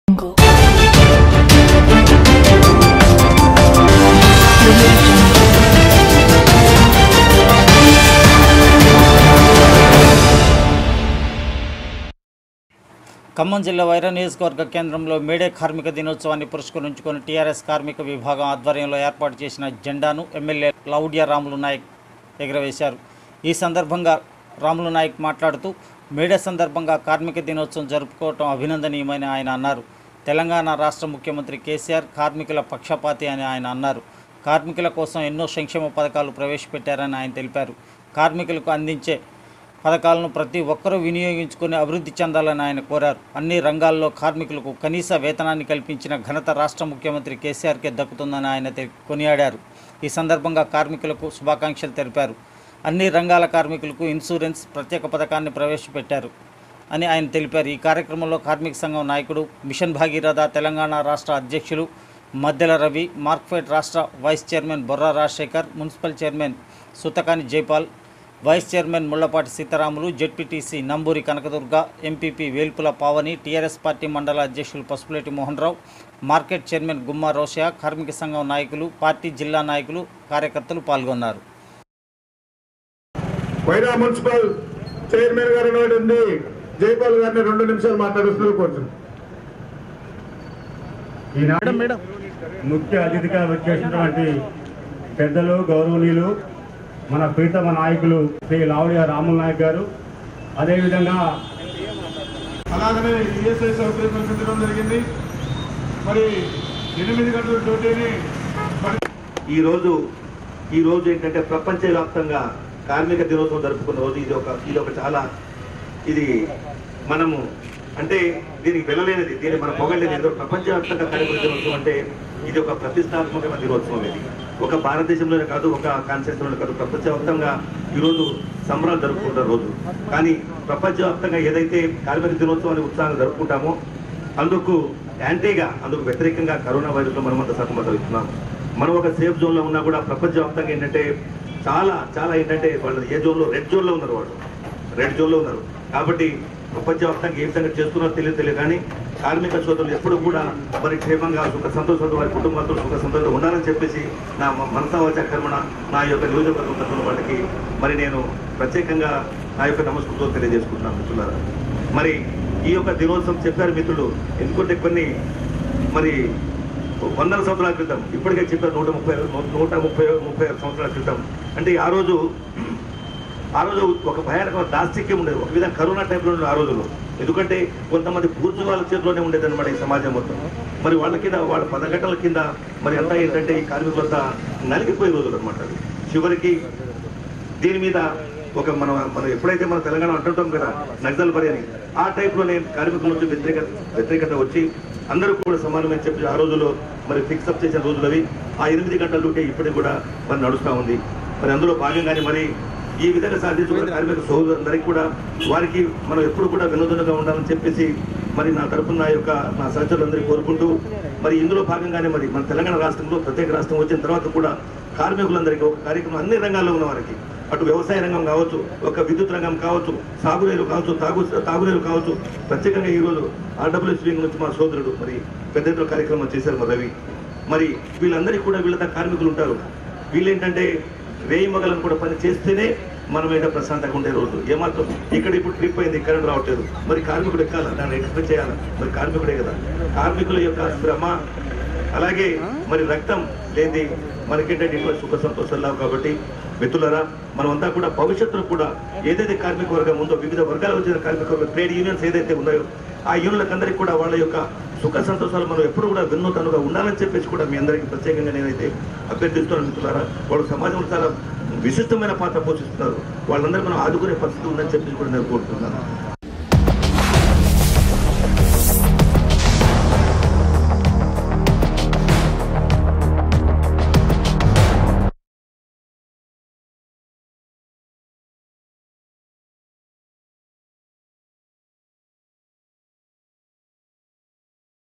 Jungle. Audio Jungle. Khammam జిల్లా వైరా నియోజకవర్గ కేంద్రంలో మేడే కార్మిక దినోత్సవాన్ని పురస్కరించుకొని టీఆర్ఎస్ కార్మిక విభాగం ఆధ్వర్యంలో ఏర్పాటు చేసిన జెండాను ఎమ్మెల్యే లౌడ్యా రాములు నాయక్ ఎగురవేశారు ఈ సందర్భంగా రాములు నాయక్ మాట్లాడుతూ మేడే సందర్భంగా కార్మిక దినోత్సవం జరుపుకోవటం అభినందనీయమని ఆయన అన్నారు తెలంగాణ రాష్ట్ర ముఖ్యమంత్రి కేసీఆర్ కార్మికుల పక్షపాతి అని ఆయన అన్నారు కార్మికుల కోసం ఎన్నో సంక్షేమ పథకాలు ప్రవేశపెట్టారని ఆయన తెలిపారు కార్మికులకు అందించే పథకాలను ప్రతి ఒక్కరూ వినియోగించుకొని అభివృద్ధి చెందాలని ఆయన కోరారు అన్ని రంగాల్లో కార్మికులకు కనీస వేతనాన్ని కల్పించిన ఘనత రాష్ట్ర ముఖ్యమంత్రి కేసీఆర్కే దక్కుతుందని ఆయన తె- కొనియాడారు ఈ సందర్భంగా కార్మికులకు శుభాకాంక్షలు తెలిపారు అన్ని రంగాల కార్మికులకు ఇన్సూరెన్స్ ప్రత్యేక పథకాన్ని ప్రవేశపెట్టారు అని ఆయన తెలిపారు ఈ కార్యక్రమంలో కార్మిక సంఘం నాయకుడు మిషన్ భాగీరథ తెలంగాణ రాష్ట్ర అధ్యక్షులు మద్దెల రవి మార్క్ఫెడ్ రాష్ట్ర vice chairman Borra Rajasekhar municipal chairman Suthakani Jaipal vice chairman Mullapati Seetharamulu ZPTC Namburi Kanakadurga MPP Velpula Pavani TRS party మండల అధ్యక్షులు పసుపులేటి మోహన్ రావు మార్కెట్ చైర్మన్ గుమ్మా రోషయ్య కార్మిక సంఘం నాయకులు పార్టీ జిల్లా నాయకులు కార్యకర్తలు పాల్గొన్నారు వైరా మున్సిపల్ చైర్మన్ గారు ఉన్నటువంటి జైపాల్ గారిని రెండు నిమిషాలు మాట్లాడుతున్నారు కొంచెం ఈనాడు ముఖ్య అతిథిగా వచ్చేసినటువంటి పెద్దలు గౌరవనీయులు మన ప్రీతమ నాయకులు శ్రీ లావడియా రాముల నాయక్ గారు అదేవిధంగా అలాగనే ఈఎస్ఐ సౌకర్యం కల్పించడం జరిగింది మరి ఎనిమిది గంటల డ్యూటీని మరి ఈ రోజు ఈ రోజు ఏంటంటే ప్రపంచవ్యాప్తంగా కార్మిక దినోత్సవం జరుపుకున్న రోజు ఇది ఒక ఇది ఒక చాలా ఇది మనము అంటే దీనికి వెళ్ళలేనిది దీన్ని మనం పొగలేని ఏదో ప్రపంచవ్యాప్తంగా కార్మిక దినోత్సవం అంటే ఇది ఒక ప్రతిష్టాత్మకమైన దినోత్సవం ఇది ఒక భారతదేశంలోనే కాదు ఒక కాన్స్టిట్యూన్సీలోనే కాదు ప్రపంచవ్యాప్తంగా ఈరోజు సంబరాలు జరుపుకుంటారు రోజు కానీ ప్రపంచవ్యాప్తంగా ఏదైతే కార్మిక దినోత్సవాన్ని ఉత్సాహంగా జరుపుకుంటామో అందుకు యాంటీగా అందుకు వ్యతిరేకంగా కరోనా వైరస్లో మనం అంత సతమతమవుతున్నాం మనం ఒక సేఫ్ జోన్లో ఉన్నా కూడా ప్రపంచవ్యాప్తంగా ఏంటంటే చాలా చాలా ఏంటంటే వాళ్ళు ఏ జోన్లో రెడ్ జోన్లో ఉన్నారు వాళ్ళు రెడ్ జోన్లో ఉన్నారు కాబట్టి ప్రపంచవ్యాప్తంగా ఏ విధంగా చేస్తున్నారో తెలియదు తెలియదు కానీ కార్మిక సోదరులు ఎప్పుడు కూడా మరి క్షేమంగా సుఖ సంతోషంతో వారి కుటుంబాలతో సుఖ సంతోషంతో ఉండాలని చెప్పేసి నా మనసావచ కర్మణ నా యొక్క నియోజకవర్గం తరఫున వాళ్ళకి మరి నేను ప్రత్యేకంగా నా యొక్క నమస్కృతో తెలియజేసుకుంటున్నాను మిత్రులారా మరి ఈ యొక్క దినోత్సవం చెప్పారు మిత్రులు ఎందుకంటే కొన్ని మరి వందల సంవత్సరాల క్రితం ఇప్పటికే చెప్పారు నూట ముప్పై నూట ముప్పై ముప్పై ఆరు సంవత్సరాల క్రితం అంటే ఆ రోజు ఆ రోజు ఒక భయానకమైన దాస్తిక్యం ఉండేది ఒక విధంగా కరోనా టైంలో ఉండేది ఆ రోజుల్లో ఎందుకంటే కొంతమంది పూర్తి వాళ్ళ చేతిలోనే ఉండేది అనమాట ఈ సమాజం మొత్తం మరి వాళ్ళ కింద వాళ్ళ పదగట్టల కింద మరి అంతా ఏంటంటే ఈ కార్మికులంతా నలిగిపోయే రోజులు అనమాట చివరికి దీని మీద ఒక మనం మనం ఎప్పుడైతే మన తెలంగాణ అంటుంటాం కదా నక్సల్ బరి అని ఆ టైప్లోనే కార్మికుల నుంచి వ్యతిరేక వ్యతిరేకత వచ్చి అందరూ కూడా సమానమని చెప్పి ఆ రోజుల్లో మరి ఫిక్స్ అప్ చేసిన రోజులు అవి ఆ ఎనిమిది గంటల డ్యూటీ ఇప్పటికి కూడా మరి నడుస్తూ ఉంది మరి అందులో భాగంగానే మరి ఈ విధంగా సాధించుకున్న కార్మిక సోదరులందరికీ కూడా వారికి మనం ఎప్పుడు కూడా వినోదంగా ఉండాలని చెప్పేసి మరి నా తరపున నా యొక్క నా సహచరులందరికీ కోరుకుంటూ మరి ఇందులో భాగంగానే మరి మన తెలంగాణ రాష్ట్రంలో ప్రత్యేక రాష్ట్రం వచ్చిన తర్వాత కూడా కార్మికులందరికీ ఒక కార్యక్రమం అన్ని రంగాల్లో ఉన్న వారికి అటు వ్యవసాయ రంగం కావచ్చు ఒక విద్యుత్ రంగం కావచ్చు సాగునీరు కావచ్చు తాగు తాగునీరు కావచ్చు ప్రత్యేకంగా ఈరోజు ఆర్డబ్ల్యూఎస్ వింగ్ నుంచి మా సోదరుడు మరి పెద్ద ఎత్తున కార్యక్రమం చేశారు మా రవి మరి వీళ్ళందరికీ కూడా వీళ్ళ కార్మికులు ఉంటారు వీళ్ళేంటంటే వేయి మగలను కూడా పని చేస్తేనే మనం ఏదో ప్రశాంతంగా ఉండే రోజు ఏమాత్రం ఇక్కడ ఇప్పుడు ట్రిప్ అయింది కరెంట్ రావట్లేదు మరి కార్మికుడు ఎక్కాలా దాన్ని ఎక్స్పెక్ట్ చేయాలా మరి కార్మికుడే కదా కార్మికుల యొక్క శ్రమ అలాగే మరి రక్తం లేని మనకేంటంటే ఇటువంటి సుఖ సంతోషాలు లేవు కాబట్టి మిత్రులారా మనమంతా కూడా భవిష్యత్తులో కూడా ఏదైతే కార్మిక వర్గం ఉందో వివిధ వర్గాలకు వచ్చిన కార్మిక వర్గం ట్రేడ్ యూనియన్స్ ఏదైతే ఉన్నాయో ఆ యూనియన్లకు అందరికీ కూడా వాళ్ళ యొక్క సుఖ సంతోషాలు మనం ఎప్పుడు కూడా వినూతనుగా ఉండాలని చెప్పేసి కూడా మీ అందరికీ ప్రత్యేకంగా నేనైతే అభ్యర్థిస్తున్నాను మిత్రులారా వాళ్ళు సమాజంలో చాలా విశిష్టమైన పాత్ర పోషిస్తున్నారు వాళ్ళందరూ మనం ఆదుకునే పరిస్థితి ఉందని చెప్పేసి కూడా నేను కోరుతున్నాను